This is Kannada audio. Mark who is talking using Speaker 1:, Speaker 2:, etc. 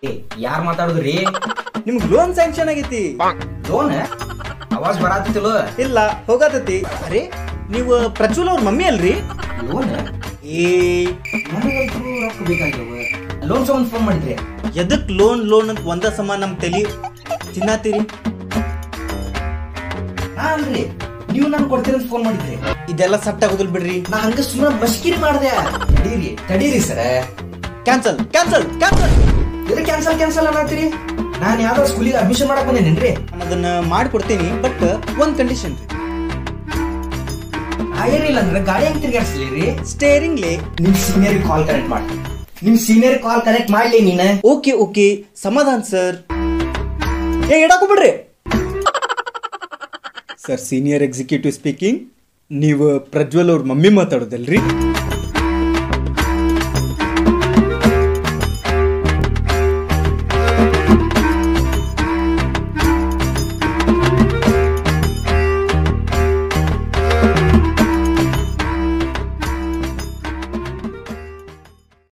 Speaker 1: ಯಾರ್ ಮಾತಾಡುದ್ರಿ
Speaker 2: ನಿಮ್ಗೆ ಲೋನ್ ಸ್ಯಾಂಕ್ಷನ್ ಆಗೈತಿ
Speaker 1: ಲೋನ್ ಅವಾಜ್ ಬರಾತಿತ್ತಲೋ
Speaker 2: ಇಲ್ಲ ಹೋಗತೈತಿ ಅರೆ ನೀವು ಪ್ರಜ್ವಲ್ ಅವ್ರ ಮಮ್ಮಿ ಅಲ್ರಿ
Speaker 1: ಲೋನ್
Speaker 2: ಏ
Speaker 1: ನನಗಂತೂ ರೊಕ್ಕ ಬೇಕಾಗ್ಯವ ಲೋನ್ ಸಂಬಂಧ ಫೋನ್ ಮಾಡಿದ್ರಿ
Speaker 2: ಎದಕ್ ಲೋನ್ ಲೋನ್ ಅಂತ ಒಂದ ಸಮ ನಮ್ ತಲಿ ತಿನ್ನತ್ತೀರಿ
Speaker 1: ನಾ ಅಲ್ರಿ ನೀವು ನನ್ ಕೊಡ್ತೀರಿ ಅಂತ ಫೋನ್ ಮಾಡಿದ್ರಿ
Speaker 2: ಇದೆಲ್ಲ ಸಟ್ ಆಗೋದಿಲ್ಲ ಬಿಡ್ರಿ
Speaker 1: ನಾ ಹಂಗ ಸುಮ್ಮನೆ ಮಸ್ಕಿರಿ ಮಾಡ್ದೆ ತಡೀರಿ ತಡೀರಿ ಸರ
Speaker 2: ಕ್ಯಾನ್ಸಲ್ ಕ್ಯಾನ್ಸಲ್ ಕ್ಯಾನ್ಸಲ್
Speaker 1: ಎದಕ್ಕೆ ಕ್ಯಾನ್ಸಲ್ ಕ್ಯಾನ್ಸಲ್ ಅನ್ನತ್ತೀರಿ ನಾನ್ ಯಾವ್ದೋ ಸ್ಕೂಲಿಗೆ ಅಡ್ಮಿಷನ್ ಮಾಡಕ್ ಬಂದೇನೇನ್ರಿ
Speaker 2: ನಾನು ಅದನ್ನ ಮಾಡ್ಕೊಡ್ತೀನಿ ಬಟ್ ಒಂದ್ ಕಂಡೀಷನ್ ರೀ
Speaker 1: ಏನಿಲ್ಲ ಅಂದ್ರೆ ಗಾಡಿ ಹೆಂಗ್ ತಿರ್ಗಾಡ್ಸ್ಲಿ ರೀ
Speaker 2: ಸ್ಟೇರಿಂಗ್ ಲೇ
Speaker 1: ನಿಮ್ ಸೀನಿಯರ್ ಕಾಲ್ ಕನೆಕ್ಟ್ ಮಾಡಿ ನಿಮ್ ಸೀನಿಯರ್ ಕಾಲ್ ಕನೆಕ್ಟ್ ಮಾಡ್ಲಿ ನೀನ
Speaker 2: ಓಕೆ ಓಕೆ ಸಮಾಧಾನ್ ಸರ್ ಏ ಇಡಾಕೋಬಿಡ್ರಿ ಸರ್ ಸೀನಿಯರ್ ಎಕ್ಸಿಕ್ಯೂಟಿವ್ ಸ್ಪೀಕಿಂಗ್ ನೀವು ಪ್ರಜ್ವಲ್ ಅವ್ರ ಮಮ್ಮಿ ಮಾತಾಡೋದಲ್ರಿ